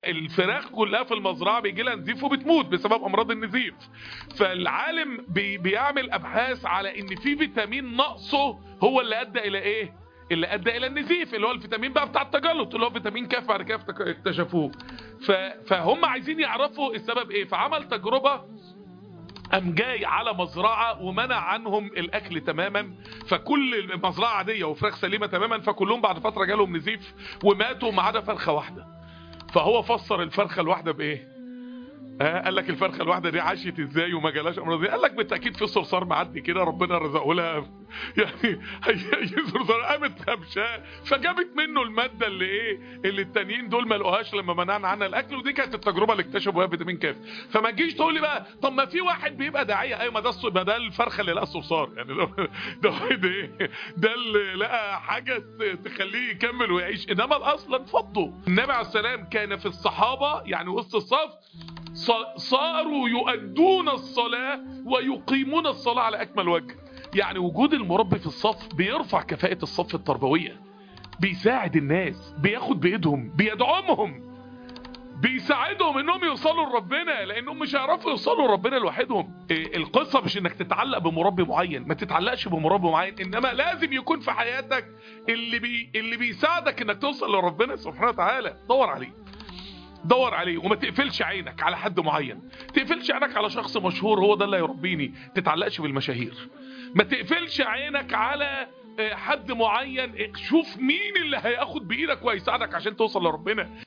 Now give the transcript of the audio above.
الفراخ كلها في المزرعه بيجي لها نزيف وبتموت بسبب امراض النزيف فالعالم بي بيعمل ابحاث على ان في فيتامين نقصه هو اللي ادى الى ايه اللي ادى الى النزيف اللي هو الفيتامين بقى بتاع التجلط اللي هو فيتامين كاف بعد كده افتك- اكتشفوه ف... فهم عايزين يعرفوا السبب ايه فعمل تجربه قام جاي على مزرعه ومنع عنهم الاكل تماما فكل المزرعه عاديه وفراخ سليمه تماما فكلهم بعد فتره جالهم نزيف وماتوا ما عدا فرخه واحده فهو فسر الفرخه الواحده بايه آه قال لك الفرخه الواحده دي عاشت ازاي وما جالهاش امراض قال لك بالتاكيد في صرصار معدي كده ربنا رزقه لها يعني هي صرصار قامت خمشاه فجابت منه الماده اللي ايه اللي التانيين دول ما لقوهاش لما منعنا عنها الاكل ودي كانت التجربه اللي اكتشفوا بيها فيتامين كاف فما تجيش تقول لي بقى طب ما في واحد بيبقى داعيه ايوه ما ده الص- ما ده الفرخه اللي لقى الصرصار يعني ده ده واحد ايه ده اللي لقى حاجه ت- تخليه يكمل ويعيش انما الاصل فضوا النبي عليه السلام كان في الصحابه يعني وسط الصف ص- صاروا يؤدون الصلاة ويقيمون الصلاة على أكمل وجه يعني وجود المربي في الصف بيرفع كفاءة الصف التربوية بيساعد الناس بياخد بإيدهم بيدعمهم بيساعدهم انهم يوصلوا لربنا لانهم مش هيعرفوا يوصلوا لربنا لوحدهم إيه، القصه مش انك تتعلق بمربي معين ما تتعلقش بمربي معين انما لازم يكون في حياتك اللي بي اللي بيساعدك انك توصل لربنا سبحانه وتعالى دور عليه دور عليه وما تقفلش عينك على حد معين تقفلش عينك على شخص مشهور هو ده اللي هيربيني تتعلقش بالمشاهير ما تقفلش عينك على آه، حد معين شوف مين اللي هياخد بايدك وهيساعدك عشان توصل لربنا